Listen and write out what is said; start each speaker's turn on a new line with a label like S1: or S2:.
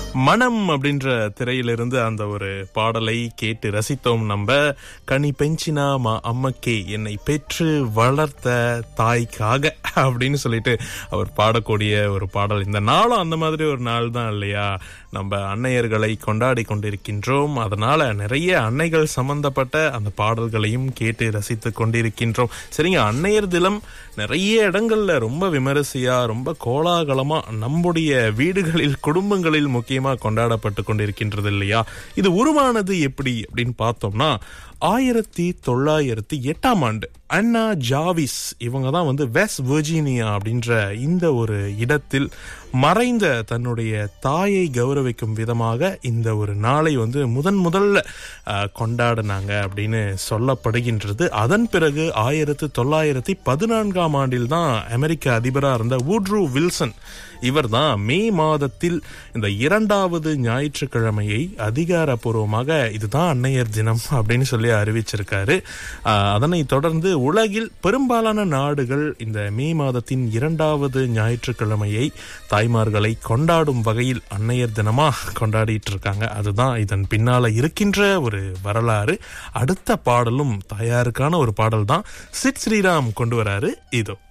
S1: மனம் அப்படின்ற திரையிலிருந்து அந்த ஒரு பாடலை கேட்டு ரசித்தோம் நம்ம கனி பெஞ்சினா மா அம்மக்கே என்னை பெற்று வளர்த்த தாய்க்காக அப்படின்னு சொல்லிட்டு அவர் பாடக்கூடிய ஒரு பாடல் இந்த நாளும் அந்த மாதிரி ஒரு நாள் தான் இல்லையா நம்ம அன்னையர்களை கொண்டாடி கொண்டிருக்கின்றோம் அதனால நிறைய அன்னைகள் சம்பந்தப்பட்ட அந்த பாடல்களையும் கேட்டு ரசித்து கொண்டிருக்கின்றோம் சரிங்க அன்னையர் தினம் நிறைய இடங்கள்ல ரொம்ப விமரிசையா ரொம்ப கோலாகலமா நம்முடைய வீடுகளில் குடும்பங்களில் முக்கியமா கொண்டாடப்பட்டு கொண்டிருக்கின்றது இல்லையா இது உருவானது எப்படி அப்படின்னு பார்த்தோம்னா ஆயிரத்தி தொள்ளாயிரத்தி எட்டாம் ஆண்டு அண்ணா ஜாவிஸ் இவங்க தான் வந்து வெஸ்ட் வெர்ஜீனியா அப்படின்ற இந்த ஒரு இடத்தில் மறைந்த தன்னுடைய தாயை கௌரவிக்கும் விதமாக இந்த ஒரு நாளை வந்து முதன் முதல்ல அஹ், கொண்டாடினாங்க அப்படின்னு சொல்லப்படுகின்றது அதன் பிறகு ஆயிரத்து தொள்ளாயிரத்தி பதினான்காம் ஆண்டில் தான் அமெரிக்க அதிபராக இருந்த வூட்ரூ வில்சன் இவர் தான் மே மாதத்தில் இந்த இரண்டாவது ஞாயிற்றுக்கிழமையை அதிகாரப்பூர்வமாக இதுதான் அன்னையர் தினம் அப்படின்னு சொல்லி அறிவிச்சிருக்காரு ஆஹ், அதனைத் தொடர்ந்து உலகில் பெரும்பாலான நாடுகள் இந்த மே மாதத்தின் இரண்டாவது ஞாயிற்றுக்கிழமையை தாய்மார்களை கொண்டாடும் வகையில் அன்னையர் தினமா கொண்டாடிட்டு இருக்காங்க அதுதான் இதன் பின்னால இருக்கின்ற ஒரு வரலாறு அடுத்த பாடலும் தாயாருக்கான ஒரு பாடல் தான் சிட் ஸ்ரீராம் கொண்டு வராரு இதோ